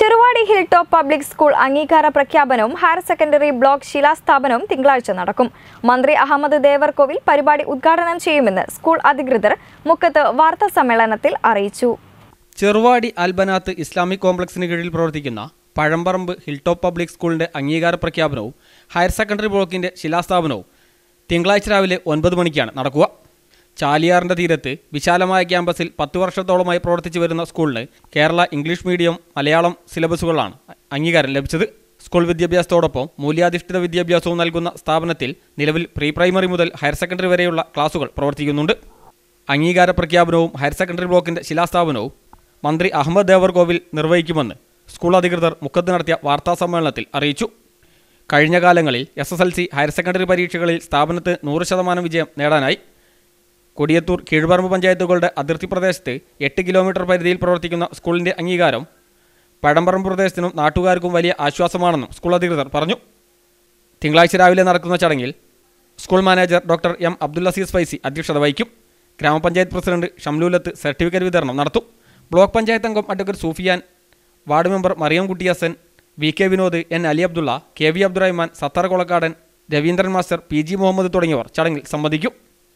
Cheruvadi hill top public school അംഗീകാര പ്രഖ്യാപനവും higher secondary block ശിലാസ്ഥാപനവും തിങ്കളാഴ്ച നടക്കും മന്ത്രി അഹമ്മദ് ദേവർകോവിൽ പരിപാടി ഉദ്ഘാടനം ചെയ്യുമെന്ന് സ്കൂൾ അധികൃതർ മുക്കത്ത് വാർത്താ സമ്മേളനത്തിൽ അറിയിച്ചു ചെറുവാടി അൽബനാത്ത് ഇസ്ലാമിക് കോംപ്ലക്സിന് കീഴിൽ പ്രവർത്തിക്കുന്ന പഴമ്പറമ്പ് ഹിൽ ടോപ്പ് പബ്ലിക് സ്കൂളിന്റെ അംഗീകാര പ്രഖ്യാപനവും ഹയർ സെക്കൻഡറി ബ്ലോക്കിന്റെ ശിലാസ്ഥാപനവും തിങ്കളാഴ്ച രാവിലെ ഒൻപത് മണിക്കാണ് നടക്കുക ചാലിയാറിന്റെ തീരത്ത് വിശാലമായ ക്യാമ്പസിൽ പത്ത് വർഷത്തോളമായി പ്രവർത്തിച്ചു വരുന്ന സ്കൂളിന് കേരള ഇംഗ്ലീഷ് മീഡിയം മലയാളം സിലബസുകളാണ് അംഗീകാരം ലഭിച്ചത് സ്കൂൾ വിദ്യാഭ്യാസത്തോടൊപ്പം മൂല്യാധിഷ്ഠിത വിദ്യാഭ്യാസവും നൽകുന്ന സ്ഥാപനത്തിൽ നിലവിൽ പ്രീ പ്രൈമറി മുതൽ ഹയർ സെക്കൻഡറി വരെയുള്ള ക്ലാസുകൾ പ്രവർത്തിക്കുന്നുണ്ട് അംഗീകാര പ്രഖ്യാപനവും ഹയർ സെക്കൻഡറി ബ്ലോക്കിന്റെ ശിലാസ്ഥാപനവും മന്ത്രി അഹമ്മദ് ദേവർകോവിൽ നിർവഹിക്കുമെന്ന് സ്കൂൾ അധികൃതർ മുക്കത്ത് നടത്തിയ വാർത്താ സമ്മേളനത്തിൽ അറിയിച്ചു കഴിഞ്ഞ കാലങ്ങളിൽ S S L C higher secondary പരീക്ഷകളിൽ സ്ഥാപനത്തിന് നൂറ് ശതമാനം വിജയം നേടാനായി കൊടിയത്തൂർ കീഴ്പറമ്പ് പഞ്ചായത്തുകളുടെ അതിർത്തി പ്രദേശത്ത് എട്ട് കിലോമീറ്റർ പരിധിയിൽ പ്രവർത്തിക്കുന്ന സ്കൂളിന്റെ അംഗീകാരം പഴമ്പറമ്പ് പ്രദേശത്തിനും നാട്ടുകാർക്കും വലിയ ആശ്വാസമാണെന്നും സ്കൂൾ അധികൃതർ പറഞ്ഞു തിങ്കളാഴ്ച രാവിലെ നടക്കുന്ന ചടങ്ങിൽ school manager doctor M Abdul Aziz Faizi അധ്യക്ഷത വഹിക്കും ഗ്രാമപഞ്ചായത്ത് പ്രസിഡന്റ് ഷംലൂലത്ത് സർട്ടിഫിക്കറ്റ് വിതരണം നടത്തും ബ്ലോക്ക് പഞ്ചായത്ത് അംഗം advocate Sufiyan ward member Mariyam Kutty Hasan V K Vinod N Ali Abdulla K V Abdurahman Sathar Kolakkadan Raveendran master P G Muhammad തുടങ്ങിയവർ ചടങ്ങിൽ സംബന്ധിക്കും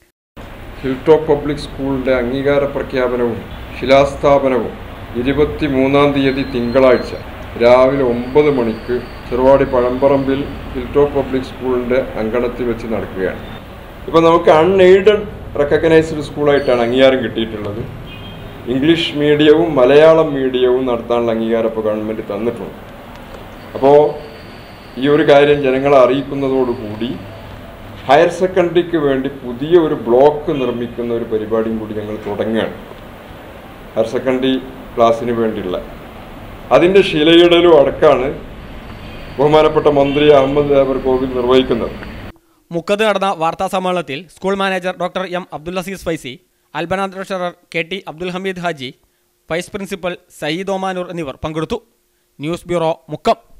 ഹിൽ ടോപ്പ് പബ്ലിക് സ്കൂളിൻ്റെ അംഗീകാര പ്രഖ്യാപനവും ശിലാസ്ഥാപനവും ഇരുപത്തി മൂന്നാം തീയതി തിങ്കളാഴ്ച രാവിലെ ഒമ്പത് മണിക്ക് ചെറുവാടി പഴമ്പറമ്പിൽ ഹിൽ ടോപ്പ് പബ്ലിക് സ്കൂളിൻ്റെ അങ്കണത്തിൽ വെച്ച് നടക്കുകയാണ് ഇപ്പോൾ നമുക്ക് അൺഎയ്ഡഡ് റെക്കഗ്നൈസ്ഡ് സ്കൂളായിട്ടാണ് അംഗീകാരം കിട്ടിയിട്ടുള്ളത് ഇംഗ്ലീഷ് മീഡിയവും മലയാളം മീഡിയവും നടത്താനുള്ള അംഗീകാരം ഇപ്പോൾ ഗവൺമെൻറ് തന്നിട്ടുണ്ട് അപ്പോൾ ഈ ഒരു കാര്യം ജനങ്ങളെ അറിയിക്കുന്നതോടുകൂടി ഹയർ സെക്കൻഡറിക്ക് വേണ്ടി പുതിയ ഒരു ബ്ലോക്ക് നിർമ്മിക്കുന്ന ഒരു പരിപാടിയും കൂടി ഞങ്ങൾ തുടങ്ങുകയാണ് ഹയർ സെക്കൻഡറി ക്ലാസ്സിന് വേണ്ടിയുള്ള അതിൻ്റെ ശിലയിടലും അടക്കമാണ് ബഹുമാനപ്പെട്ട മന്ത്രി അഹമ്മദ് ദേവർ കോവിൽ നിർവഹിക്കുന്നത് മുക്കത്ത് നടന്ന വാർത്താ സമ്മേളനത്തിൽ school manager doctor M Abdul Aziz Faizi അൽബന treasurer K T Abdul Hameed Haji vice principal Sayyid Omanoor എന്നിവർ പങ്കെടുത്തു ന്യൂസ് ബ്യൂറോ മുക്കം